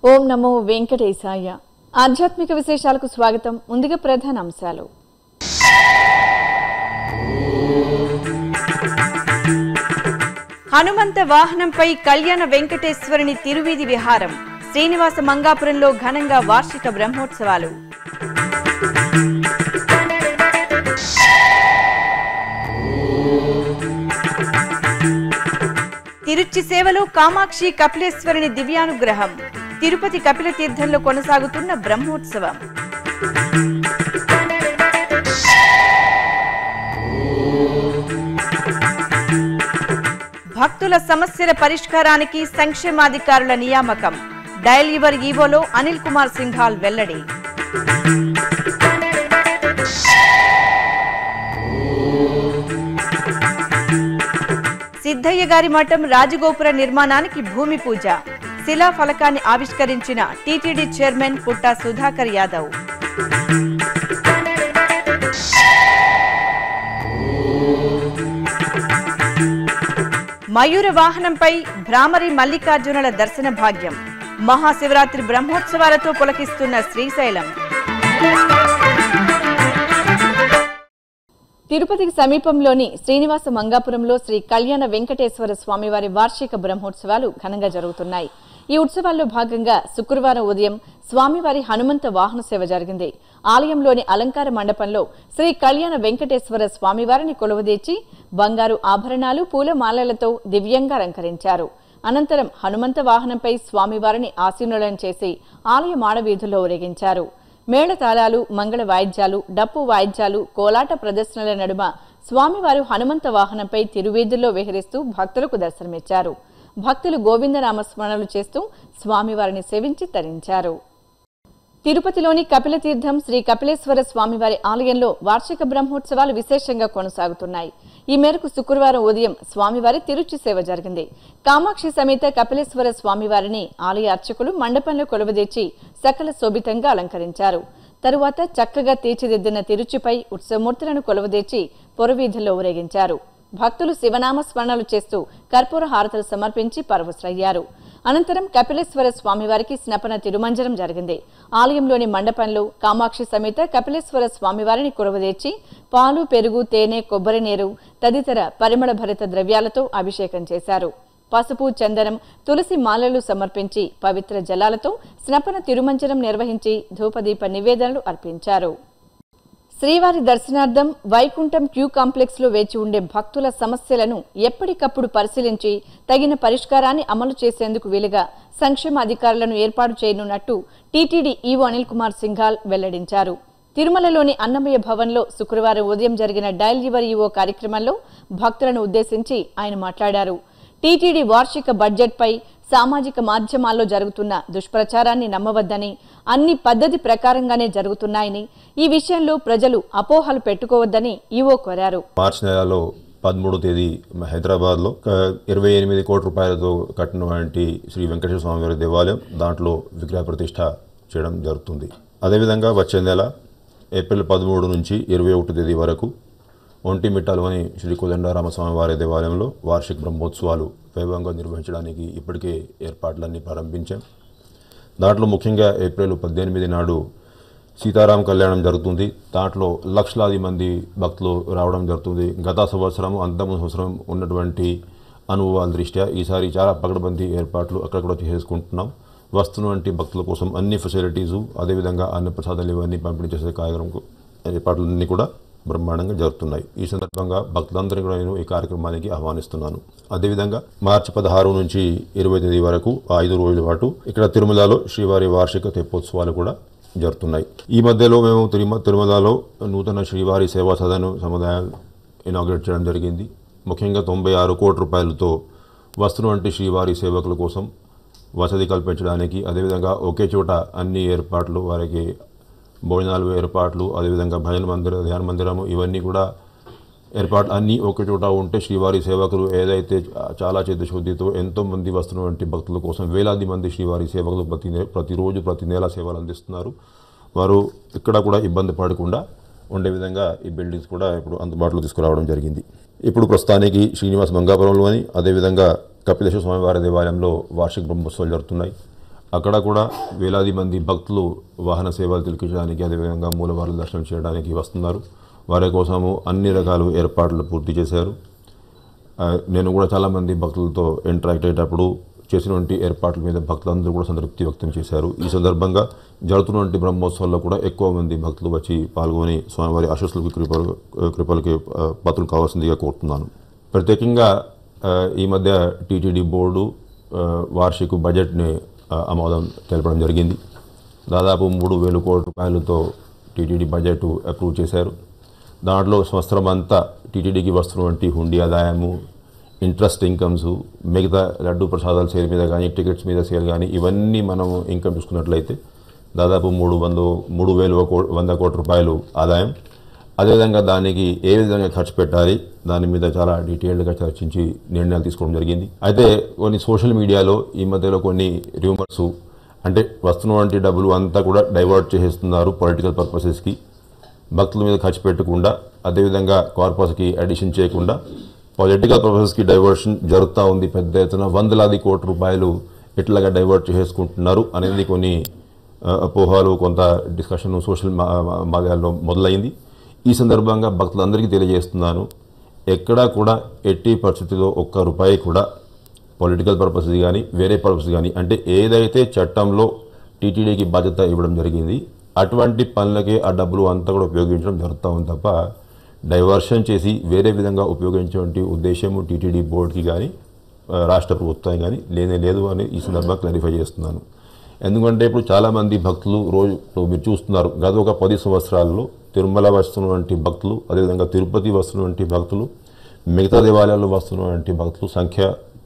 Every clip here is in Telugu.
ఓం నమో వెంకటేశాయ ఆధ్యాత్మిక విశేషాలకు స్వాగతం ముందుగా ప్రధాన అంశాలు హనుమంత వాహనంపై కళ్యాణ వెంకటేశ్వరుని తిరువీధి విహారం శ్రీనివాస మంగాపురంలో ఘనంగా వార్షిక బ్రహ్మోత్సవాలు తిరుచి సేవలో కామాక్షి కపిలేశ్వరుని దివ్యానుగ్రహం తిరుపతి కపిల తీర్థంలో కొనసాగుతున్న బ్రహ్మోత్సవం భక్తుల సమస్యల పరిష్కారానికి సంక్షేమాధికారుల నియామకం డయల్ యువర్ ఈవోలో అనిల్ కుమార్ సింఘాల్ వెల్లడి సిద్ధయ్య గారి మఠం రాజగోపుర నిర్మాణానికి భూమి పూజ శిలా ఫలకాన్ని ఆవిష్కరించిన టీటీడీ చైర్మన్ పుట్టా సుధాకర్ యాదవ్ మయూర వాహనంపై భ్రామరి మల్లికార్జునుల దర్శన భాగ్యం మహాశివరాత్రి బ్రహ్మోత్సవాలతో పులకిస్తున్న శ్రీశైలం తిరుపతికి సమీపంలోని శ్రీనివాస మంగాపురంలో శ్రీ కళ్యాణ వెంకటేశ్వర స్వామివారి వార్షిక బ్రహ్మోత్సవాలు ఘనంగా జరుగుతున్నాయి ఈ ఉత్సవాల్లో భాగంగా శుక్రవారం ఉదయం స్వామివారి హనుమంత వాహన సేవ జరిగింది ఆలయంలోని అలంకార మండపంలో శ్రీ కళ్యాణ వెంకటేశ్వర స్వామివారిని కొలువదీర్చి బంగారు ఆభరణాలు పూలమాలలతో దివ్యంగా అలంకరించారు అనంతరం హనుమంత వాహనంపై స్వామివారిని ఆసీనులను చేసి ఆలయ మాడవీధుల్లో ఊరేగించారు మేళతాళాలు మంగళ వాయిద్యాలు డప్పు వాయిద్యాలు కోలాట ప్రదర్శనల నడుమ స్వామివారు హనుమంత వాహనంపై తిరువీధుల్లో విహరిస్తూ భక్తులకు దర్శనమిచ్చారు భక్తులు గోవిందనామస్మరణలు చేస్తూ స్వామివారిని సేవించి తరించారు తిరుపతిలోని కపిలతీర్థం శ్రీ కపిలేశ్వర స్వామివారి ఆలయంలో వార్షిక బ్రహ్మోత్సవాలు విశేషంగా కొనసాగుతున్నాయి ఈ మేరకు శుక్రవారం ఉదయం స్వామివారి తిరుచి సేవ జరిగింది కామాక్షి సమేత కపిలేశ్వర స్వామివారిని ఆలయ అర్చకులు మండపంలో కొలువదీర్చి సకల శోభితంగా అలంకరించారు తరువాత చక్కగా తీర్చిదిద్దిన తిరుచిపై ఉత్సవమూర్తులను కొలువదీర్చి పొరవీధుల్లో ఊరేగించారు భక్తులు శివనామ స్మరణలు చేస్తూ కర్పూర హారతులు సమర్పించి పరవశులయ్యారు అనంతరం కపిలేశ్వర స్వామివారికి స్నపన తిరుమంజనం జరిగింది ఆలయంలోని మండపంలో కామాక్షి సమేత కపిలేశ్వర స్వామివారిని కొలువదీర్చి పాలు పెరుగు తేనె కొబ్బరి నీరు తదితర పరిమళ భరిత ద్రవ్యాలతో అభిషేకం చేశారు పసుపు చందనం తులసి మాలలు సమర్పించి పవిత్ర జలాలతో స్నపన తిరుమంజనం నిర్వహించి ధూపదీప నివేదనలు అర్పించారు శ్రీవారి దర్శనార్థం వైకుంఠం క్యూ కాంప్లెక్స్ లో వేచి ఉండే భక్తుల సమస్యలను ఎప్పటికప్పుడు పరిశీలించి తగిన పరిష్కారాన్ని అమలు చేసేందుకు వీలుగా సంక్షేమ అధికారులను ఏర్పాటు చేయనున్నట్టు టీటీడీ ఈవో అనిల్ కుమార్ సింఘాల్ వెల్లడించారు తిరుమలలోని అన్నమయ్య భవన్లో శుక్రవారం ఉదయం జరిగిన డయల్ యువర్ ఈవో కార్యక్రమంలో భక్తులను ఉద్దేశించి ఆయన మాట్లాడారు టీటీడీ వార్షిక బడ్జెట్పై సామాజిక మాధ్యమాల్లో జరుగుతున్న దుష్ప్రచారాన్ని నమ్మవద్దని అన్ని పద్ధతి ప్రకారంగానే జరుగుతున్నాయని ఈ విషయంలో ప్రజలు అపోహలు పెట్టుకోవద్దని ఈవో కోరారు మార్చి నెలలో పదమూడో తేదీ హైదరాబాద్లో ఒక ఇరవై ఎనిమిది కోట్ల రూపాయలతో కట్టినటువంటి శ్రీ వెంకటేశ్వర స్వామి వారి దేవాలయం దాంట్లో విగ్రహ ప్రతిష్ట చేయడం జరుగుతుంది అదేవిధంగా వచ్చే నెల ఏప్రిల్ పదమూడు నుంచి ఇరవై ఒకటి తేదీ వరకు ఒంటిమిట్టలోని శ్రీ కోదండరామస్వామి వారి దేవాలయంలో వార్షిక బ్రహ్మోత్సవాలు వైభవంగా నిర్వహించడానికి ఇప్పటికే ఏర్పాట్లన్నీ ప్రారంభించాం దాంట్లో ముఖ్యంగా ఏప్రిల్ పద్దెనిమిది నాడు సీతారాం కళ్యాణం జరుగుతుంది దాంట్లో లక్షలాది మంది భక్తులు రావడం జరుగుతుంది గత సంవత్సరం అంతము సంవత్సరం ఉన్నటువంటి అనుభవాల దృష్ట్యా ఈసారి చాలా పకడ్బందీ ఏర్పాట్లు అక్కడక్కడ చేసుకుంటున్నాం వస్తున్నటువంటి భక్తుల కోసం అన్ని ఫెసిలిటీసు అదేవిధంగా అన్నప్రసాదాలు ఇవన్నీ పంపిణీ చేసే కార్యక్రమం ఏర్పాట్లన్నీ కూడా బ్రహ్మాండంగా జరుగుతున్నాయి ఈ సందర్భంగా భక్తులందరినీ కూడా నేను ఈ కార్యక్రమానికి ఆహ్వానిస్తున్నాను అదేవిధంగా మార్చి పదహారు నుంచి ఇరవై తేదీ వరకు ఆ ఐదు రోజుల పాటు ఇక్కడ తిరుమలలో శ్రీవారి వార్షిక తెప్పోత్సవాలు కూడా జరుగుతున్నాయి ఈ మధ్యలో మేము తిరుమ తిరుమలలో నూతన శ్రీవారి సేవా సదన్ సముదాయం ఇనాగ్రేట్ చేయడం జరిగింది ముఖ్యంగా తొంభై ఆరు కోట్ల రూపాయలతో వస్తున్నటువంటి శ్రీవారి సేవకుల కోసం వసతి కల్పించడానికి అదేవిధంగా ఒకే చోట అన్ని ఏర్పాట్లు వారికి భోజనాలు ఏర్పాట్లు అదేవిధంగా భజన మందిర ధ్యాన మందిరము ఇవన్నీ కూడా ఏర్పాట్లు అన్నీ ఒక చోట ఉంటే శ్రీవారి సేవకులు ఏదైతే చా- చాలా చిత్తశుద్ధితో ఎంతో మంది వస్తున్నటువంటి భక్తుల కోసం వేలాది మంది శ్రీవారి సేవకులు ప్రతి నె- ప్రతిరోజు ప్రతి నెల సేవలు అందిస్తున్నారు వారు ఇక్కడ కూడా ఇబ్బంది పడకుండా ఉండే విధంగా ఈ బిల్డింగ్స్ కూడా ఇప్పుడు అందుబాటులో తీసుకురావడం జరిగింది ఇప్పుడు ప్రస్తుతానికి శ్రీనివాస మంగాపురంలోని అదేవిధంగా కపిలేశ్వర స్వామివారి దేవాలయంలో వార్షిక బ్రహ్మోత్సవాలు జరుగుతున్నాయి అక్కడ కూడా వేలాది మంది భక్తులు వాహన సేవలు తిలకించడానికి అదేవిధంగా మూలవారుల దర్శనం చేయడానికి వస్తున్నారు వారి కోసము అన్ని రకాల ఏర్పాట్లు పూర్తి చేశారు ఆ, నేను కూడా చాలామంది భక్తులతో ఇంటరాక్ట్ అయ్యేటప్పుడు చేసినటువంటి ఏర్పాట్ల మీద భక్తులందరూ కూడా సంతృప్తి వ్యక్తం చేశారు ఈ సందర్భంగా జరుగుతున్నటువంటి బ్రహ్మోత్సవాల్లో కూడా ఎక్కువ మంది భక్తులు వచ్చి పాల్గొని స్వామివారి ఆశస్సులకు కృపలు కృపలకి ఆ, పాత్రలు కావాల్సిందిగా కోరుతున్నాను ప్రత్యేకంగా ఆ, ఈ మధ్య టీటీడీ బోర్డు ఆ, వార్షిక బడ్జెట్ని ఆ, ఆమోదం తెలపడం జరిగింది దాదాపు మూడు వేల కోట్ల రూపాయలతో టీటీడీ బడ్జెట్ అప్రూవ్ చేశారు దాంట్లో సంవత్సరం అంతా టీటీడీకి వస్తున్నటువంటి హుండీ ఆదాయము ఇంట్రెస్ట్ ఇన్కమ్స్ మిగతా లడ్డు ప్రసాదాల సేల్ మీద కానీ టికెట్స్ మీద సేల్ కానీ ఇవన్నీ మనం ఇన్కమ్ చూసుకున్నట్లయితే దాదాపు మూడు వంద మూడు వేల కో వంద కోట్ల రూపాయలు ఆదాయం అదేవిధంగా దానికి ఏ విధంగా ఖర్చు పెట్టాలి దాని మీద చాలా డీటెయిల్డ్గా చర్చించి నిర్ణయాలు తీసుకోవడం జరిగింది అయితే కొన్ని సోషల్ మీడియాలో ఈ మధ్యలో కొన్ని రూమర్స్ అంటే వస్తున్నటువంటి డబ్బులు అంతా కూడా డైవర్ట్ చేసేస్తున్నారు పొలిటికల్ పర్పసెస్కి భక్తుల మీద ఖర్చు పెట్టకుండా అదేవిధంగా కార్పస్కి అడిషన్ చేయకుండా పొలిటికల్ పర్పసెస్కి డైవర్షన్ జరుగుతూ ఉంది పెద్ద ఎత్తున వందలాది కోట్ల రూపాయలు ఎట్లాగా డైవర్ట్ చేసుకుంటున్నారు అనేది కొన్ని ఆ, అపోహలు కొంత డిస్కషన్ సోషల్ మా- మా- మాధ్యాల్లో మొదలైంది ఈ సందర్భంగా భక్తులందరికీ తెలియజేస్తున్నాను ఎక్కడా కూడా ఎట్టి పరిస్థితిలో ఒక్క రూపాయి కూడా పొలిటికల్ పర్పస్ కానీ వేరే పర్పస్ కానీ అంటే ఏదైతే చట్టంలో టీటీడీకి బాధ్యత ఇవ్వడం జరిగింది అటువంటి పనులకే ఆ డబ్బులు అంతా కూడా ఉపయోగించడం జరుగుతూ ఉంది తప్ప డైవర్షన్ చేసి వేరే విధంగా ఉపయోగించేటువంటి ఉద్దేశము టీటీడీ బోర్డుకి కానీ ఆ, రాష్ట్ర ప్రభుత్వానికి కానీ లేనే లేదు అని ఈ సందర్భంగా క్లారిఫై చేస్తున్నాను ఎందుకంటే ఇప్పుడు చాలామంది భక్తులు రోజు ఇప్పుడు మీరు చూస్తున్నారు గత ఒక పది సంవత్సరాల్లో తిరుమల వస్తున్నటువంటి భక్తులు అదేవిధంగా తిరుపతి వస్తున్నటువంటి భక్తులు మిగతా దేవాలయాల్లో వస్తున్నటువంటి భక్తుల సంఖ్య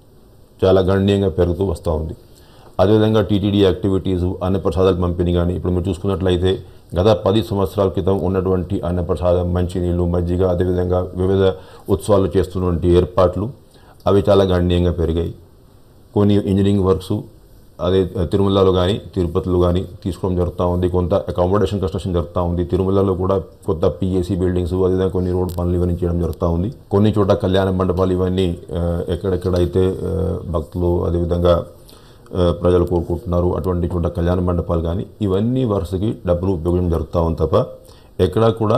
చాలా గణనీయంగా పెరుగుతూ వస్తూ ఉంది అదేవిధంగా టీటీడీ యాక్టివిటీస్ అన్నప్రసాదాల పంపిణీ కానీ ఇప్పుడు మీరు చూసుకున్నట్లయితే గత పది సంవత్సరాల క్రితం ఉన్నటువంటి అన్నప్రసాదం మంచినీళ్ళు మజ్జిగ అదేవిధంగా వివిధ ఉత్సవాలు చేస్తున్నటువంటి ఏర్పాట్లు అవి చాలా గణనీయంగా పెరిగాయి కొన్ని ఇంజనీరింగ్ వర్క్స్ అదే తిరుమలలో కానీ తిరుపతిలో కానీ తీసుకోవడం జరుగుతూ ఉంది కొంత అకామిడేషన్ కన్స్ట్రక్షన్ జరుగుతూ ఉంది తిరుమలలో కూడా కొత్త పిఎస్సి బిల్డింగ్స్ అదేవిధంగా కొన్ని రోడ్ పనులు ఇవన్నీ చేయడం జరుగుతూ ఉంది కొన్ని చోట కళ్యాణ మండపాలు ఇవన్నీ ఆ, ఎక్కడెక్కడైతే ఆ, భక్తులు అదేవిధంగా ఆ, ప్రజలు కోరుకుంటున్నారు అటువంటి చోట కళ్యాణ మండపాలు కానీ ఇవన్నీ వరుసకి డబ్బులు ఉపయోగించడం జరుగుతూ ఉంది తప్ప ఎక్కడా కూడా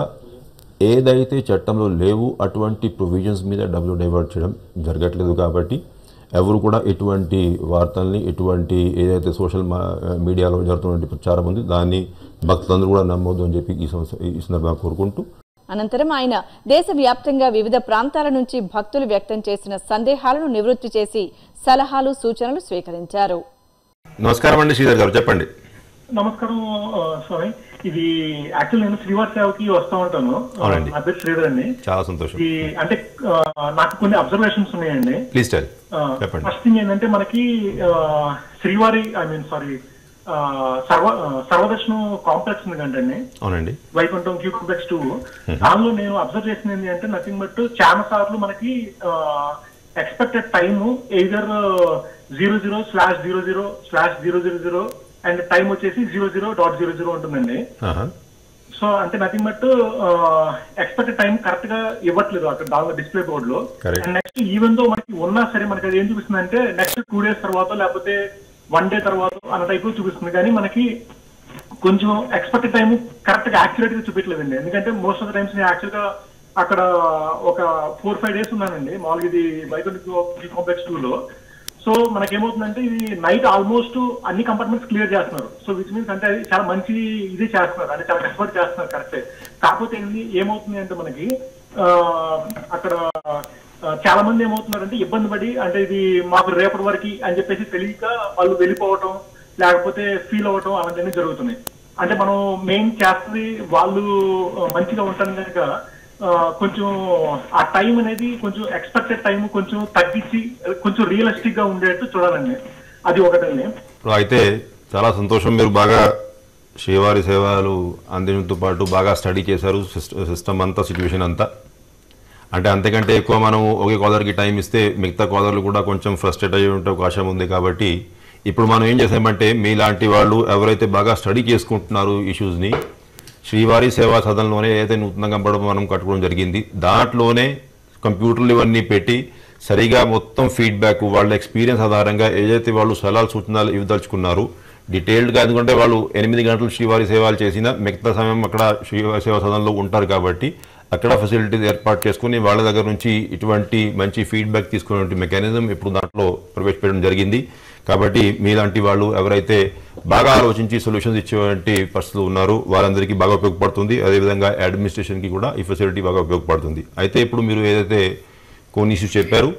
ఏదైతే చట్టంలో లేవు అటువంటి ప్రొవిజన్స్ మీద డబ్బులు డైవర్ట్ చేయడం జరగట్లేదు కాబట్టి ఎవరు కూడా ఎటువంటి వార్తల్ని ఎటువంటి ఏదైతే సోషల్ మా మీడియాలో జరుగుతున్నటువంటి ప్రచారం ఉంది దాన్ని భక్తులందరూ కూడా నమ్మొద్దు అని చెప్పి ఈ సంవత్సరం ఈ సందర్భంగా కోరుకుంటూ అనంతరం ఆయన దేశవ్యాప్తంగా వివిధ ప్రాంతాల నుంచి భక్తులు వ్యక్తం చేసిన సందేహాలను నివృత్తి చేసి సలహాలు సూచనలు స్వీకరించారు నమస్కారం అండి శ్రీధర్ గారు చెప్పండి నమస్కారం ఆ, స్వామి ఇది యాక్చువల్ నేను శ్రీవారి సేవకి వస్తా ఉంటాను ఆ, అవునండి. నా పేరు శ్రీధర్ అండి చాలా సంతోషం ఇది అంటే ఆ, నాకు కొన్ని అబ్జర్వేషన్స్ ఉన్నాయండి ప్లీజ్ టెల్ చెప్పండి ఫస్ట్ థింగ్ ఏంటంటే మనకి ఆ, శ్రీవారి ఐ మీన్ సారీ సర్వ ఆ, సర్వదర్శనం కాంప్లెక్స్ ఉంది కంటండి అవునండి వైకుంఠం క్యూ కాంప్లెక్స్ టూ దానిలో నేను అబ్జర్వ్ చేసింది ఏంటి అంటే నథింగ్ బట్ చాలా సార్లు మనకి expected time either zero zero slash zero zero slash zero zero zero and time వచ్చేసి zero zero dot zero zero ఉంటుందండి ఆహా. సో అంటే nothing but expected time correct గా ఇవ్వట్లేదు అక్కడ దానిలో డిస్ప్లే బోర్డ్ లో Correct. అండ్ నెక్స్ట్ ఈవెన్ తో మనకి ఉన్నా సరే మనకి అది ఏం చూపిస్తుంది అంటే నెక్స్ట్ టూ డేస్ తర్వాత లేకపోతే వన్ డే తర్వాత అన్న టైప్ చూపిస్తుంది కానీ మనకి కొంచెం ఎక్స్పెక్టెడ్ టైం కరెక్ట్ గా యాక్యురేట్ గా చూపించలేదండి ఎందుకంటే మోస్ట్ ఆఫ్ ద టైమ్స్ నేను యాక్చువల్ గా అక్కడ ఒక ఫోర్ ఫైవ్ డేస్ ఉన్నానండి మామూలుగా ఇది వైకుంఠ కాంప్లెక్స్ టూ లో సో మనకేమవుతుందంటే ఇది నైట్ ఆల్మోస్ట్ అన్ని కంపార్ట్మెంట్స్ క్లియర్ చేస్తున్నారు సో విచ్ మీన్స్ అంటే అది చాలా మంచి ఇది చేస్తున్నారు అంటే చాలా కష్టపడి చేస్తున్నారు కరెక్టే కాకపోతే ఏంది ఏమవుతుంది అంటే మనకి ఆ, అక్కడ ఆ, చాలా మంది ఏమవుతున్నారంటే ఇబ్బంది పడి అంటే ఇది మాకు రేపటి వరకు అని చెప్పేసి తెలియక వాళ్ళు వెళ్ళిపోవటం లేకపోతే ఫీల్ అవ్వటం అలాంటివన్నీ జరుగుతున్నాయి అంటే మనం మెయిన్ చేస్తుంది వాళ్ళు ఆ, మంచిగా ఉంటాను కనుక ఆ, కొంచెం ఆ టైం అనేది కొంచెం ఎక్స్పెక్టెడ్ టైం కొంచెం తగ్గించి కొంచెం రియలిస్టిక్ గా ఉండేట్టు చూడాలండి అది ఒకటండి ఇప్పుడు అయితే చాలా సంతోషం మీరు బాగా శ్రీవారి సేవలు అందించడంతో పాటు బాగా స్టడీ చేశారు సిస్టమ్ అంతా సిచ్యువేషన్ అంతా అంటే అంతకంటే ఎక్కువ మనం ఒకే కాలర్కి టైం ఇస్తే మిగతా కాలర్లు కూడా కొంచెం ఫ్రస్ట్రేట్ అయ్యే ఉంటే అవకాశం ఉంది కాబట్టి ఇప్పుడు మనం ఏం చేసామంటే మీలాంటి వాళ్ళు ఎవరైతే బాగా స్టడీ చేసుకుంటున్నారు ఇష్యూస్ని శ్రీవారి సేవా సదనంలోనే ఏదైతే నూతనంగా పడడం మనం కట్టుకోవడం జరిగింది దాంట్లోనే కంప్యూటర్లు ఇవన్నీ పెట్టి సరిగా మొత్తం ఫీడ్బ్యాక్ వాళ్ళ ఎక్స్పీరియన్స్ ఆధారంగా ఏదైతే వాళ్ళు సలహాలు సూచనలు ఇవ్వదలుచుకున్నారు డీటెయిల్డ్గా ఎందుకంటే వాళ్ళు ఎనిమిది గంటలు శ్రీవారి సేవలు చేసిన మిగతా సమయం అక్కడ శ్రీవారి సేవా సదనంలో ఉంటారు కాబట్టి అక్కడ ఫెసిలిటీస్ ఏర్పాటు చేసుకుని వాళ్ళ దగ్గర నుంచి ఇటువంటి మంచి ఫీడ్బ్యాక్ తీసుకునే మెకానిజం ఇప్పుడు దాంట్లో ప్రవేశపెట్టడం జరిగింది కాబట్టి మీలాంటి వాళ్ళు ఎవరైతే బాగా ఆలోచించి సొల్యూషన్స్ ఇచ్చేటువంటి పరిస్థితులు ఉన్నారు వారందరికీ బాగా ఉపయోగపడుతుంది అదేవిధంగా అడ్మినిస్ట్రేషన్కి కూడా ఈ ఫెసిలిటీ బాగా ఉపయోగపడుతుంది అయితే ఇప్పుడు మీరు ఏదైతే కొన్ని ఇష్యూస్ చెప్పారు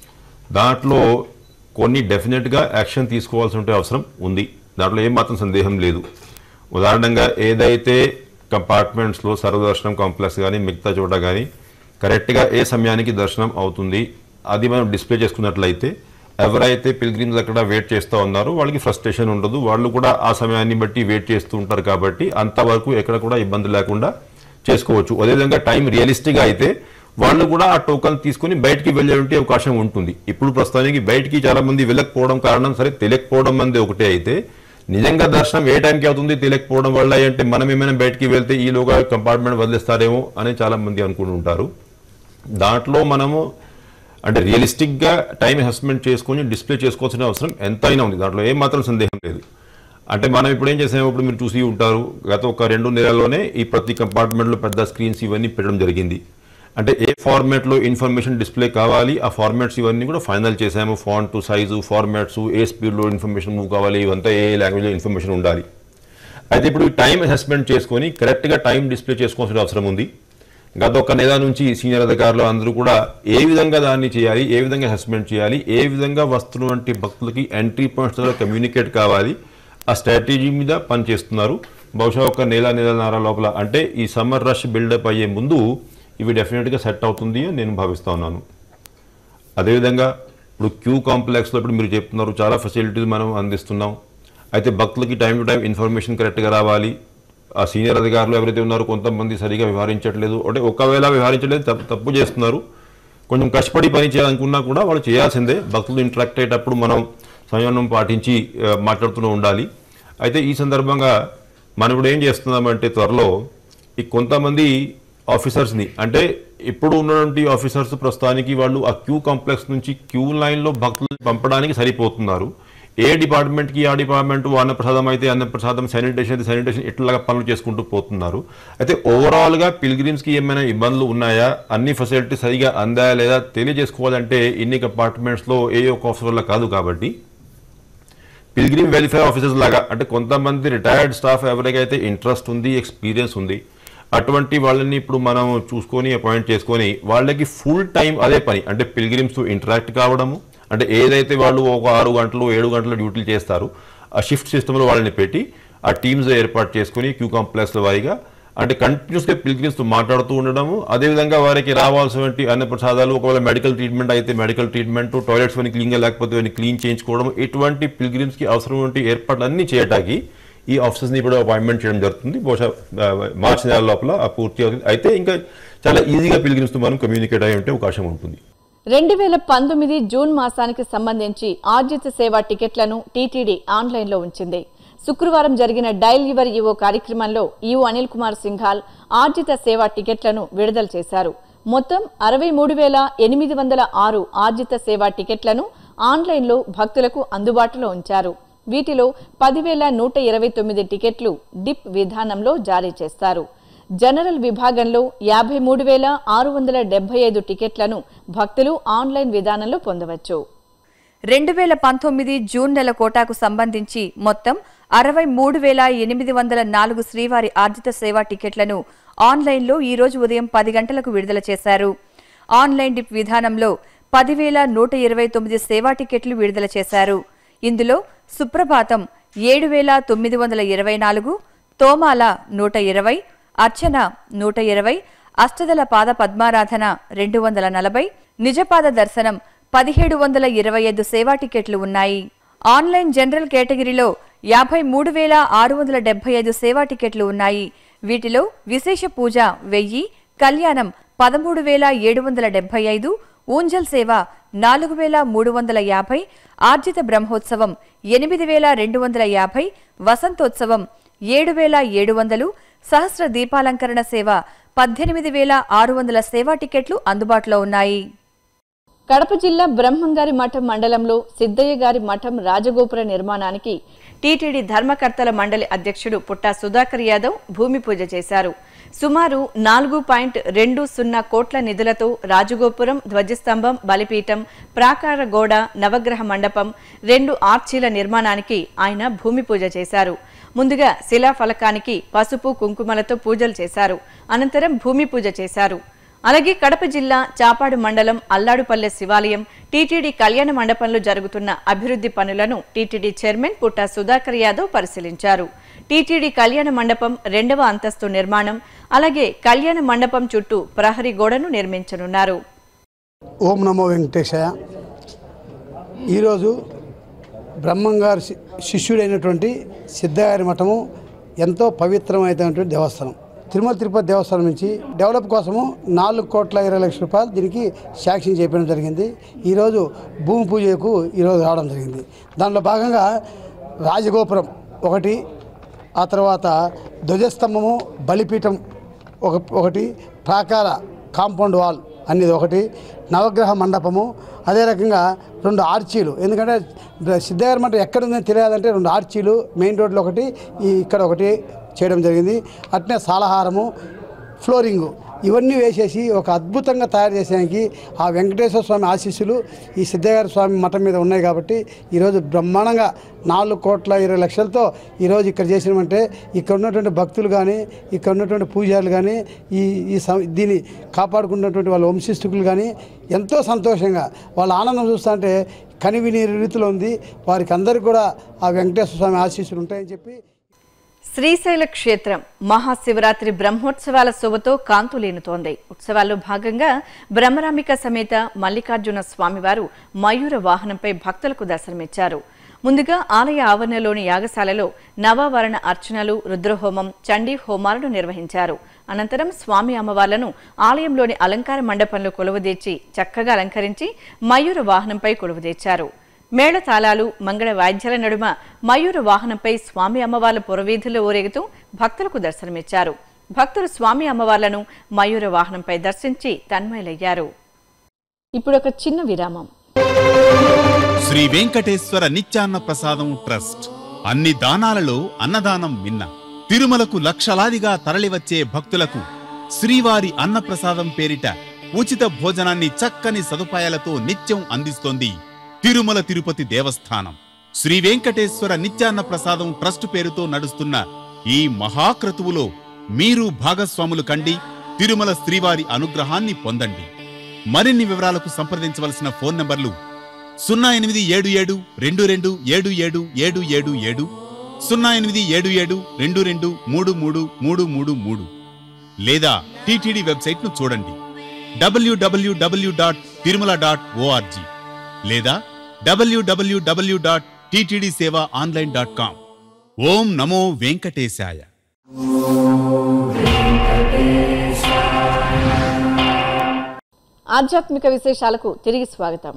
దాంట్లో కొన్ని డెఫినెట్గా యాక్షన్ తీసుకోవాల్సిన అవసరం ఉంది దాంట్లో ఏమాత్రం సందేహం లేదు ఉదాహరణంగా ఏదైతే కంపార్ట్మెంట్స్లో సర్వదర్శనం కాంప్లెక్స్ కానీ మిగతా చోట కానీ కరెక్ట్గా ఏ సమయానికి దర్శనం అవుతుంది అది మనం డిస్ప్లే చేసుకున్నట్లయితే ఎవరైతే పిల్గ్రిమ్స్ అక్కడ వెయిట్ చేస్తూ ఉన్నారో వాళ్ళకి ఫ్రస్ట్రేషన్ ఉండదు వాళ్ళు కూడా ఆ సమయాన్ని బట్టి వెయిట్ చేస్తూ ఉంటారు కాబట్టి అంతవరకు ఎక్కడ కూడా ఇబ్బంది లేకుండా చేసుకోవచ్చు అదేవిధంగా టైం రియలిస్టిక్గా అయితే వాళ్ళు కూడా ఆ టోకన్ తీసుకుని బయటికి వెళ్ళేటువంటి అవకాశం ఉంటుంది ఇప్పుడు ప్రస్తుతానికి బయటికి చాలా మంది వెళ్ళకపోవడం కారణం సరే తెలియకపోవడం మంది ఒకటే అయితే నిజంగా దర్శనం ఏ టైంకి అవుతుంది తెలియకపోవడం వల్ల అంటే మనం ఏమైనా బయటికి వెళ్తే ఈలోగా కంపార్ట్మెంట్ వదిలేస్తారేమో అని చాలా మంది అనుకుంటుంటారు దాంట్లో మనము అంటే రియలిస్టిక్గా టైం అసెస్మెంట్ చేసుకొని డిస్ప్లే చేసుకోవాల్సిన అవసరం ఎంతైనా ఉంది దాంట్లో ఏం మాత్రం సందేహం లేదు అంటే మనం ఇప్పుడు ఏం చేసాము ఇప్పుడు మీరు చూసి ఉంటారు గత ఒక రెండు నెలల్లోనే ఈ ప్రతి కంపార్ట్మెంట్లో పెద్ద స్క్రీన్స్ ఇవన్నీ పెట్టడం జరిగింది అంటే ఏ ఫార్మాట్లో ఇన్ఫర్మేషన్ డిస్ప్లే కావాలి ఆ ఫార్మాట్స్ ఇవన్నీ కూడా ఫైనల్ చేసాము ఫాంట్ సైజు ఫార్మాట్స్ ఏ స్పీడ్లో ఇన్ఫర్మేషన్ మూవ్ కావాలి ఇవంతా ఏ లాంగ్వేజ్లో ఇన్ఫర్మేషన్ ఉండాలి అయితే ఇప్పుడు ఈ టైం అసెస్మెంట్ చేసుకొని కరెక్ట్గా టైం డిస్ప్లే చేసుకోవాల్సిన అవసరం ఉంది గత ఒక నెల నుంచి సీనియర్ అధికారులు అందరూ కూడా ఏ విధంగా దాన్ని చేయాలి ఏ విధంగా అసెస్మెంట్ చేయాలి ఏ విధంగా వస్తున్నటువంటి భక్తులకి ఎంట్రీ పాయింట్స్ ద్వారా కమ్యూనికేట్ కావాలి ఆ స్ట్రాటజీ మీద పనిచేస్తున్నారు బహుశా ఒక నెల నెలన్నర లోపల అంటే ఈ సమ్మర్ రష్ బిల్డప్ అయ్యే ముందు ఇవి డెఫినెట్గా సెట్ అవుతుంది అని నేను భావిస్తా ఉన్నాను అదేవిధంగా ఇప్పుడు క్యూ కాంప్లెక్స్లో ఇప్పుడు మీరు చెప్తున్నారు చాలా ఫెసిలిటీస్ మనం అందిస్తున్నాం అయితే భక్తులకి టైం టు టైం ఇన్ఫర్మేషన్ కరెక్ట్గా రావాలి ఆ సీనియర్ అధికారులు ఎవరైతే ఉన్నారో కొంతమంది సరిగా వ్యవహరించట్లేదు అంటే ఒకవేళ వ్యవహరించలేదు తప్పు తప్పు చేస్తున్నారు కొంచెం కష్టపడి పని చేయాలనుకున్నా కూడా వాళ్ళు చేయాల్సిందే భక్తులు ఇంటరాక్ట్ అయ్యేటప్పుడు మనం సంయమనం పాటించి ఆ, మాట్లాడుతూ ఉండాలి అయితే ఈ సందర్భంగా మనం ఇప్పుడు ఏం చేస్తున్నామంటే త్వరలో ఈ కొంతమంది ఆఫీసర్స్ని అంటే ఇప్పుడు ఉన్నటువంటి ఆఫీసర్స్ ప్రస్తుతానికి వాళ్ళు ఆ క్యూ కాంప్లెక్స్ నుంచి క్యూ లైన్లో భక్తులను పంపడానికి సరిపోతున్నారు ఏ డిపార్ట్మెంట్కి ఆ డిపార్ట్మెంట్ అన్నప్రసాదం అయితే అన్నప్రసాదం శానిటేషన్ అయితే శానిటేషన్ ఇట్లాగా పనులు చేసుకుంటూ పోతున్నారు అయితే ఓవరాల్గా పిల్గ్రిమ్స్కి ఏమైనా ఇబ్బందులు ఉన్నాయా అన్ని ఫెసిలిటీస్ సరిగా అందాయా లేదా తెలియజేసుకోవాలంటే ఇన్ని కంపార్ట్మెంట్స్లో ఏ ఒక్క ఆఫీసర్ వల్ల కాదు కాబట్టి పిల్గ్రిమ్ వెల్ఫేర్ ఆఫీసర్స్ లాగా అంటే కొంతమంది రిటైర్డ్ స్టాఫ్ ఎవరికైతే ఇంట్రెస్ట్ ఉంది ఎక్స్పీరియన్స్ ఉంది అటువంటి వాళ్ళని ఇప్పుడు మనం చూసుకొని అపాయింట్ చేసుకొని వాళ్ళకి ఫుల్ టైం అదే పని అంటే పిల్గ్రిమ్స్ ఇంటరాక్ట్ కావడము అంటే ఏదైతే వాళ్ళు ఒక ఆరు గంటలు ఏడు గంటలు డ్యూటీలు చేస్తారు ఆ షిఫ్ట్ సిస్టంలో వాళ్ళని పెట్టి ఆ టీమ్స్ ఏర్పాటు చేసుకొని క్యూ కాంప్లెక్స్ల వారీగా అంటే కంటిన్యూస్గా పిల్గ్రిమ్స్తో మాట్లాడుతూ ఉండడము అదేవిధంగా వారికి రావాల్సినటువంటి అన్న ప్రసాదాలు ఒకవేళ మెడికల్ ట్రీట్మెంట్ అయితే మెడికల్ ట్రీట్మెంట్ టాయిలెట్స్ అని క్లీన్గా లేకపోతే అవన్నీ క్లీన్ చేయించుకోవడం ఇటువంటి పిల్గ్రిమ్స్కి అవసరమైన ఏర్పాట్లన్నీ చేయడానికి ఈ ఆఫీసర్స్ని ఇప్పుడు అపాయింట్మెంట్ చేయడం జరుగుతుంది బహుశా ఆ, మార్చి నెల లోపల ఆ పూర్తి అవుతుంది అయితే ఇంకా చాలా ఈజీగా పిల్గ్రిమ్స్తో మనం కమ్యూనికేట్ అయ్యే ఉంటే అవకాశం ఉంటుంది రెండు వేల పంతొమ్మిది జూన్ మాసానికి సంబంధించి ఆర్జిత సేవ టికెట్లను టీటీడీ ఆన్లైన్లో ఉంచింది శుక్రవారం జరిగిన డైల్ యువర్ ఈవో కార్యక్రమంలో ఈవో అనిల్ కుమార్ సింఘాల్ ఆర్జిత సేవ టికెట్లను విడుదల చేశారు మొత్తం అరవై మూడు వేల ఎనిమిది వందల ఆరు ఆర్జిత సేవ టికెట్లను ఆన్లైన్లో భక్తులకు అందుబాటులో ఉంచారు వీటిలో పదివేల నూట ఇరవై తొమ్మిది టికెట్లు డిప్ విధానంలో జారీ చేస్తారు జనరల్ విభాగంలో యాభై మూడు వేల ఆరు వందల డెబ్బై ఐదు టికెట్లను భక్తులు ఆన్లైన్ విధానంలో పొందవచ్చు రెండు వేల పంతొమ్మిది జూన్ నెల కోటాకు సంబంధించి మొత్తం అరవై మూడు వేల ఎనిమిది వందల నాలుగు శ్రీవారి ఆర్జిత సేవా టికెట్లను ఆన్లైన్లో ఈ రోజు ఉదయం పది గంటలకు విడుదల చేశారు ఆన్లైన్ డిప్ విధానంలో పదివేల నూట ఇరవై తొమ్మిది సేవా టికెట్లు విడుదల చేశారు ఇందులో సుప్రభాతం ఏడు వేల తొమ్మిది వందల ఇరవై నాలుగు తోమాల నూట ఇరవై అర్చన నూట ఇరవై అష్టదల పాద పద్మారాధన రెండు వందల నలభై నిజపాద దర్శనం పదిహేడు వందల ఇరవై ఐదు సేవా టికెట్లు ఉన్నాయి ఆన్లైన్ జనరల్ కేటగిరీలో యాభై మూడు వేల ఆరు వందల డెబ్బై ఐదు సేవా టికెట్లు ఉన్నాయి వీటిలో విశేష పూజ వెయ్యి కళ్యాణం పదమూడు వేల ఏడు వందల డెబ్బై ఐదు ఊంజల్ సేవ నాలుగు వేల మూడు వందల యాభై ఆర్జిత బ్రహ్మోత్సవం ఎనిమిది వేల రెండు వందల యాభై వసంతోత్సవం ఏడు వేల ఏడు వందలు సహస్ర దీపాలంకరణ సేవ పద్దెనిమిది వేల ఆరు వందల సేవా టికెట్లు అందుబాటులో ఉన్నాయి కడప జిల్లా బ్రహ్మంగారి మఠం మండలంలో సిద్ధయ్య గారి మఠం రాజగోపుర నిర్మాణానికి టీటీడీ ధర్మకర్తల మండలి అధ్యక్షుడు పుట్టా సుధాకర్ యాదవ్ భూమి పూజ చేశారు సుమారు నాలుగు పాయింట్ రెండు సున్నా కోట్ల నిధులతో రాజగోపురం ధ్వజస్తంభం బలిపీఠం ప్రాకార గోడ నవగ్రహ మండపం రెండు ఆర్చీల నిర్మాణానికి ఆయన భూమి పూజ చేశారు ముందుగా శిలాఫలకానికి పసుపు కుంకుమలతో పూజలు చేశారు అనంతరం భూమి పూజ చేశారు అలాగే కడప జిల్లా చాపాడు మండలం అల్లాడుపల్లె శివాలయం టీటీడీ కళ్యాణ మండపంలో జరుగుతున్న అభివృద్ధి పనులను టీటీడీ చైర్మన్ పుట్టా సుధాకర్ యాదవ్ పరిశీలించారు టీటీడీ కళ్యాణ మండపం రెండవ అంతస్తు నిర్మాణం అలాగే కళ్యాణ మండపం చుట్టూ ప్రహరీ గోడను నిర్మించనున్నారు ఓం నమో వెంకటేశాయ ఈరోజు బ్రహ్మంగారి శి- శిష్యుడైనటువంటి సిద్ధగారి మఠము ఎంతో పవిత్రమైనటువంటి దేవస్థానం తిరుమల తిరుపతి దేవస్థానం నుంచి డెవలప్ కోసము నాలుగు కోట్ల ఇరవై లక్షల రూపాయలు దీనికి శాంక్షన్ చేయడం జరిగింది ఈరోజు భూమి పూజకు ఈరోజు రావడం జరిగింది దానిలో భాగంగా రాజగోపురం ఒకటి ఆ తర్వాత ధ్వజస్తంభము బలిపీఠం ఒక ఒకటి ప్రాకార కాంపౌండ్ వాల్ అనేది ఒకటి నవగ్రహ మండపము అదే రకంగా రెండు ఆర్చీలు ఎందుకంటే సిద్ధగారి మఠం ఎక్కడుందని తెలియాలంటే రెండు ఆర్చీలు మెయిన్ రోడ్లో ఒకటి ఈ ఇక్కడ ఒకటి చేయడం జరిగింది అట్నే సాలహారము ఫ్లోరింగు ఇవన్నీ వేసేసి ఒక అద్భుతంగా తయారు చేసేదానికి ఆ వెంకటేశ్వర స్వామి ఆశీస్సులు ఈ సిద్ధగారి స్వామి మఠం మీద ఉన్నాయి కాబట్టి ఈరోజు బ్రహ్మాండంగా నాలుగు కోట్ల ఇరవై లక్షలతో ఈరోజు ఇక్కడ చేసినామంటే ఇక్కడ ఉన్నటువంటి భక్తులు కానీ ఇక్కడ ఉన్నటువంటి పూజారులు కానీ ఈ ఈ సం- దీన్ని కాపాడుకున్నటువంటి వాళ్ళ వంశిస్తుకులు కానీ ఎంతో సంతోషంగా వాళ్ళ ఆనందం చూస్తుంటే కనివిని రీతిలో ఉంది వారికి అందరికీ కూడా ఆ వెంకటేశ్వర స్వామి ఆశీస్సులు ఉంటాయని చెప్పి శ్రీశైల క్షేత్రం మహాశివరాత్రి బ్రహ్మోత్సవాల శోభతో కాంతులేనుతోంది ఉత్సవాల్లో భాగంగా బ్రహ్మరాంబిక సమేత మల్లికార్జున స్వామివారు మయూర వాహనంపై భక్తులకు దర్శనమిచ్చారు ముందుగా ఆలయ ఆవరణలోని యాగశాలలో నవావరణ అర్చనలు రుద్రహోమం చండీ హోమాలను నిర్వహించారు అనంతరం స్వామి అమ్మవార్లను ఆలయంలోని అలంకార మండపంలో కొలువుదీర్చి చక్కగా అలంకరించి మయూర వాహనంపై కొలువుదీర్చారు మేళతాళాలు మంగళ వాయిద్యాల నడుమ మయూర వాహనంపై స్వామి అమ్మవార్ల పురవీధుల్లో ఊరేగుతూ భక్తులకు దర్శనమిచ్చారు భక్తులు స్వామి అమ్మవార్లను మయూర వాహనంపై దర్శించి తన్మయులయ్యారు ఇప్పుడు ఒక చిన్న విరామం శ్రీ వెంకటేశ్వర నిత్యాన్న ప్రసాదం ట్రస్ట్ అన్ని దానాలలో అన్నదానం మిన్న తిరుమలకు లక్షలాదిగా తరలివచ్చే భక్తులకు శ్రీవారి అన్నప్రసాదం పేరిట ఉచిత భోజనాన్ని చక్కని సదుపాయాలతో నిత్యం అందిస్తోంది తిరుమల తిరుపతి దేవస్థానం శ్రీ వెంకటేశ్వర నిత్యాన్న ప్రసాదం ట్రస్ట్ పేరుతో నడుస్తున్న ఈ మహాక్రతువులో మీరు భాగస్వాములు కండి తిరుమల శ్రీవారి అనుగ్రహాన్ని పొందండి మరిన్ని వివరాలకు సంప్రదించవలసిన ఫోన్ నంబర్లు సున్నా ఎనిమిది ఏడు ఏడు రెండు రెండు ఏడు ఏడు ఏడు ఏడు ఏడు సున్నా ఎనిమిది ఏడు ఏడు రెండు రెండు మూడు మూడు మూడు మూడు మూడు లేదా టీటీడీ వెబ్సైట్ ను చూడండి WWW dot Tirumala dot ORG లేదా WWW dot TTD seva online dot com ఓం నమో వెంకటేశాయ ఆధ్యాత్మిక విశేషాలకు తిరిగి స్వాగతం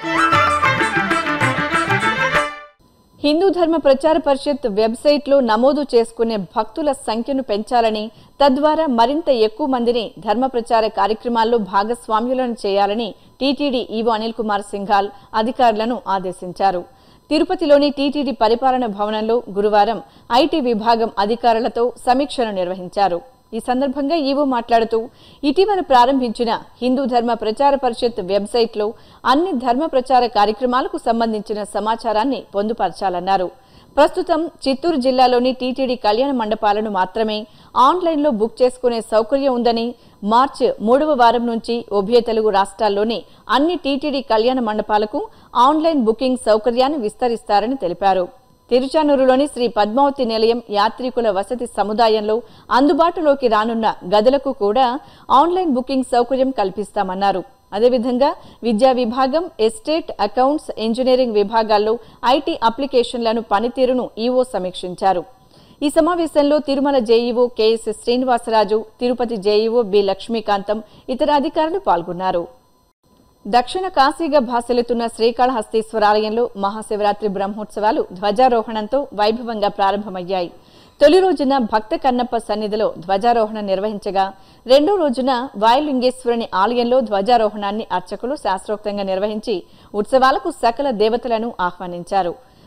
హిందూ ధర్మ ప్రచార పరిషత్ వెబ్సైట్లో నమోదు చేసుకునే భక్తుల సంఖ్యను పెంచాలని తద్వారా మరింత ఎక్కువ మందిని ధర్మ ప్రచార కార్యక్రమాల్లో భాగస్వామ్యులను చేయాలని టీటీడీ ఈవో అనిల్ కుమార్ సింఘాల్ అధికారులను ఆదేశించారు తిరుపతిలోని టీటీడీ పరిపాలన భవనంలో గురువారం ఐటీ విభాగం అధికారులతో సమీక్షను నిర్వహించారు ఈ సందర్భంగా ఈవో మాట్లాడుతూ ఇటీవల ప్రారంభించిన హిందూ ధర్మ ప్రచార పరిషత్ వెబ్సైట్లో అన్ని ధర్మ ప్రచార కార్యక్రమాలకు సంబంధించిన సమాచారాన్ని పొందుపరచాలన్నారు ప్రస్తుతం చిత్తూరు జిల్లాలోని టీటీడీ కళ్యాణ మండపాలను మాత్రమే ఆన్లైన్లో బుక్ చేసుకునే సౌకర్యం ఉందని మార్చి మూడవ వారం నుంచి ఉభయ తెలుగు రాష్ట్రాల్లోని అన్ని టీటీడీ కళ్యాణ మండపాలకు ఆన్లైన్ బుకింగ్ సౌకర్యాన్ని విస్తరిస్తారని తెలిపారు తిరుచానూరులోని శ్రీ పద్మావతి నిలయం యాత్రికుల వసతి సముదాయంలో అందుబాటులోకి రానున్న గదులకు కూడా ఆన్లైన్ బుకింగ్ సౌకర్యం కల్పిస్తామన్నారు అదేవిధంగా విద్యా విభాగం ఎస్టేట్ అకౌంట్స్ ఇంజనీరింగ్ విభాగాల్లో ఐటీ అప్లికేషన్లను పనితీరును ఈవో సమీక్షించారు ఈ సమావేశంలో Tirumala JEO KS Srinivasaraju Tirupati JEO B Lakshmikantham ఇతర అధికారులు పాల్గొన్నారు దక్షిణ కాశీగా భాసలుతున్న శ్రీకాళహస్తీశ్వరాలయంలో మహాశివరాత్రి బ్రహ్మోత్సవాలు ధ్వజారోహణంతో వైభవంగా ప్రారంభమయ్యాయి తొలి రోజున భక్త కన్నప్ప సన్నిధిలో ధ్వజారోహణ నిర్వహించగా రెండో రోజున వాయులింగేశ్వరుని ఆలయంలో ధ్వజారోహణాన్ని అర్చకులు శాస్త్రోక్తంగా నిర్వహించి ఉత్సవాలకు సకల దేవతలను ఆహ్వానించారు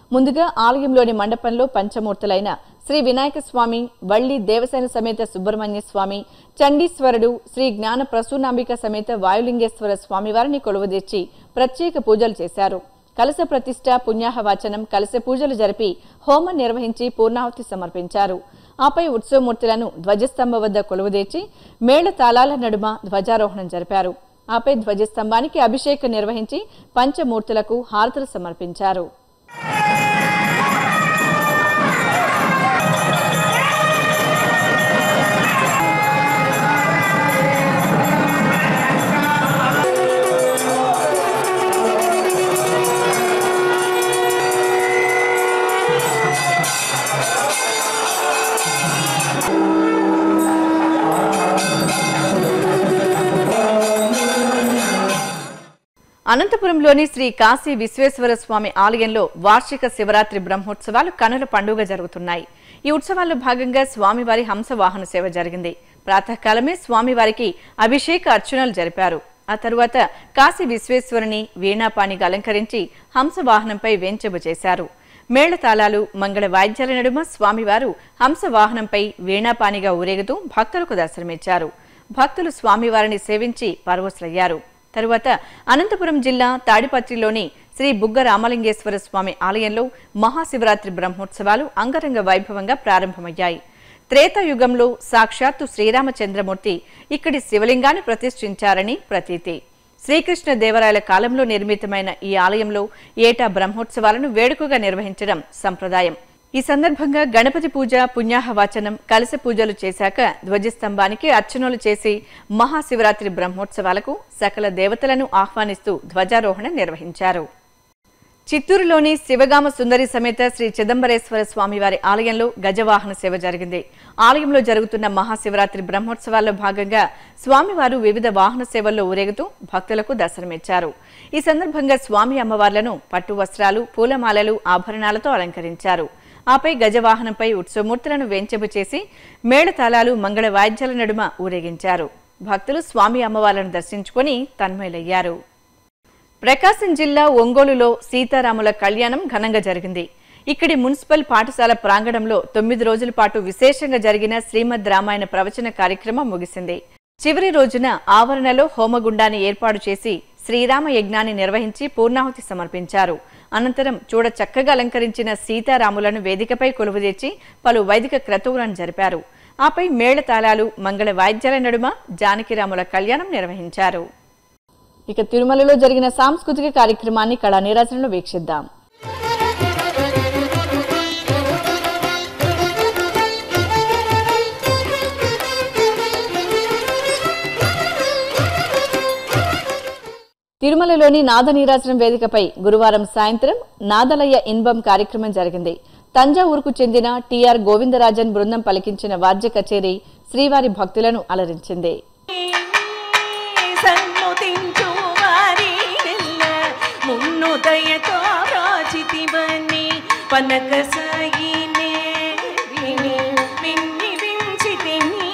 ముందుగా ఆలయంలోని మండపంలో పంచమూర్తులైన శ్రీ వినాయక స్వామి వల్లి దేవసేన సమేత సుబ్రహ్మణ్య స్వామి చండీశ్వరుడు శ్రీ జ్ఞాన ప్రసూనాంబిక సమేత వాయులింగేశ్వర స్వామివారిని కొలువుదీర్చి ప్రత్యేక పూజలు చేశారు కలశ ప్రతిష్ట పుణ్యాహవాచనం కలశ పూజలు జరిపి హోమం నిర్వహించి పూర్ణాహుతి సమర్పించారు ఆపై ఉత్సవమూర్తులను ధ్వజస్తంభం వద్ద కొలువుదీర్చి మేళ తాళాల నడుమ ధ్వజారోహణం జరిపారు ఆపై ధ్వజస్తంభానికి అభిషేకం నిర్వహించి పంచమూర్తులకు హారతులు సమర్పించారు అనంతపురంలోని శ్రీ కాశీ విశ్వేశ్వర స్వామి ఆలయంలో వార్షిక శివరాత్రి బ్రహ్మోత్సవాలు కనుల పండుగ జరుగుతున్నాయి ఈ ఉత్సవాల్లో భాగంగా స్వామివారి హంస వాహన సేవ జరిగింది ప్రాతకాలమే స్వామివారికి అభిషేక అర్చనలు జరిపారు ఆ తరువాత కాశీ విశ్వేశ్వరుని వీణాపాణిగా అలంకరించి హంస వాహనంపై వేంచెబు చేశారు మేళతాళాలు మంగళ వాయిద్యాల నడుమ స్వామివారు హంస వాహనంపై వీణాపాణిగా ఊరేగుతూ భక్తులకు దర్శనమిచ్చారు భక్తులు స్వామివారిని సేవించి పరవశులయ్యారు తరువాత అనంతపురం జిల్లా తాడిపత్రిలోని శ్రీ బుగ్గ రామలింగేశ్వర స్వామి ఆలయంలో మహాశివరాత్రి బ్రహ్మోత్సవాలు అంగరంగ వైభవంగా ప్రారంభమయ్యాయి త్రేతాయుగంలో సాక్షాత్తు శ్రీరామచంద్రమూర్తి ఇక్కడి శివలింగాన్ని ప్రతిష్ఠించారని ప్రతీతి శ్రీకృష్ణ దేవరాయల కాలంలో నిర్మితమైన ఈ ఆలయంలో ఏటా బ్రహ్మోత్సవాలను వేడుకగా నిర్వహించడం సంప్రదాయం ఈ సందర్భంగా గణపతి పూజ పుణ్యాహవాచనం కలశ పూజలు చేశాక ధ్వజస్తంభానికి అర్చనలు చేసి మహాశివరాత్రి బ్రహ్మోత్సవాలకు సకల దేవతలను ఆహ్వానిస్తూ ధ్వజారోహణ నిర్వహించారు చిత్తూరులోని శివగామ సుందరి సమేత శ్రీ చిదంబరేశ్వర స్వామివారి ఆలయంలో గజవాహన సేవ జరిగింది ఆలయంలో జరుగుతున్న మహాశివరాత్రి బ్రహ్మోత్సవాల్లో భాగంగా స్వామివారు వివిధ వాహన సేవల్లో ఊరేగుతూ భక్తులకు దర్శనమిచ్చారు ఈ సందర్భంగా స్వామి అమ్మవార్లను పట్టు వస్త్రాలు పూలమాలలు ఆభరణాలతో అలంకరించారు ఆపై గజవాహనంపై ఉత్సవమూర్తులను వేంచెబు చేసి మేళతాళాలు మంగళ వాయిద్యాల నడుమ ఊరేగించారు భక్తులు స్వామి అమ్మవార్లను దర్శించుకొని తన్మయులయ్యారు ప్రకాశం జిల్లా ఒంగోలులో సీతారాముల కళ్యాణం ఘనంగా జరిగింది ఇక్కడి మున్సిపల్ పాఠశాల ప్రాంగణంలో తొమ్మిది రోజుల పాటు విశేషంగా జరిగిన శ్రీమద్ రామాయణ ప్రవచన కార్యక్రమం ముగిసింది చివరి రోజున ఆవరణలో హోమగుండాన్ని ఏర్పాటు చేసి శ్రీరామ యజ్ఞాన్ని నిర్వహించి పూర్ణాహుతి సమర్పించారు అనంతరం చూడ చక్కగా అలంకరించిన సీతారాములను వేదికపై కొలువుదీర్చి పలు వైదిక క్రతువులను జరిపారు ఆపై మేళతాళాలు మంగళ వాయిద్యాల నడుమ జానకిరాముల కళ్యాణం నిర్వహించారు ఇక తిరుమలలో జరిగిన సాంస్కృతిక కార్యక్రమాన్ని కళా నీరాజనలో వీక్షిద్దాం తిరుమలలోని నాద నీరాజనం వేదికపై గురువారం సాయంత్రం నాదలయ్య ఇన్బం కార్యక్రమం జరిగింది తంజావూరుకు చెందిన టిఆర్ గోవిందరాజన్ బృందం పలికించిన వాద్య కచేరీ శ్రీవారి భక్తులను అలరించింది సన్నుతించు వారి మున్ను దయతో రాచితివని పనక సాగినే విని మిన్ని వించితిని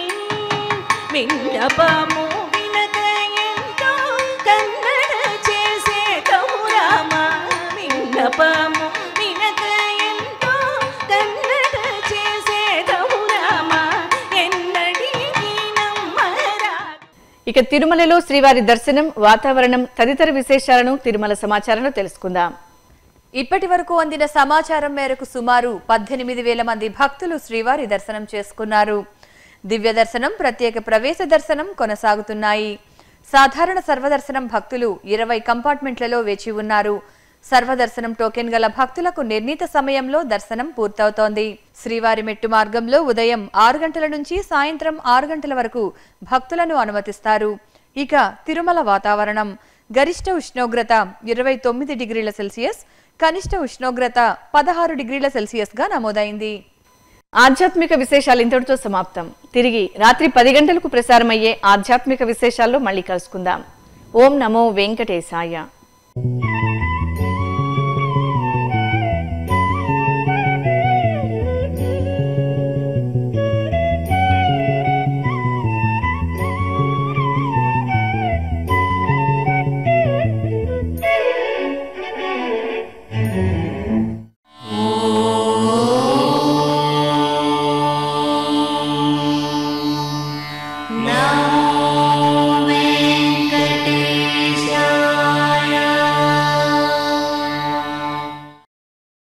మిన్నపము వినక ఎంతో కన్నడ చేసే కౌరామ మిన్నపము వినక ఎంతో కన్నడ చేసే కౌరామ ఎన్నడికి నమ్మరా ఇక తిరుమలలో శ్రీవారి దర్శనం వాతావరణం తదితర విశేషాలను తిరుమల సమాచారంలో తెలుసుకుందాం ఇప్పటి వరకు అందిన సమాచారం మేరకు సుమారు పద్దెనిమిది వేల మంది భక్తులు శ్రీవారి దర్శనం చేసుకున్నారు దివ్య దర్శనం ప్రత్యేక ప్రవేశ దర్శనం కొనసాగుతున్నాయి సాధారణ సర్వదర్శనం భక్తులు ఇరవై కంపార్ట్మెంట్లలో వేచి ఉన్నారు సర్వదర్శనం టోకెన్ గల భక్తులకు నిర్ణీత సమయంలో దర్శనం పూర్తవుతోంది శ్రీవారి మెట్టు మార్గంలో ఉదయం ఆరు గంటల నుంచి సాయంత్రం ఆరు గంటల వరకు భక్తులను అనుమతిస్తారు ఇక తిరుమల వాతావరణం గరిష్ట ఉష్ణోగ్రత ఇరవై తొమ్మిది డిగ్రీల సెల్సియస్ కనిష్ట ఉష్ణోగ్రత పదహారు డిగ్రీల సెల్సియస్ గా నమోదైంది ఆధ్యాత్మిక విశేషాలు ఇంతటితో సమాప్తం తిరిగి రాత్రి పది గంటలకు ప్రసారమయ్యే ఆధ్యాత్మిక విశేషాల్లో మళ్ళీ కలుసుకుందాం ఓం నమో వెంకటేశాయ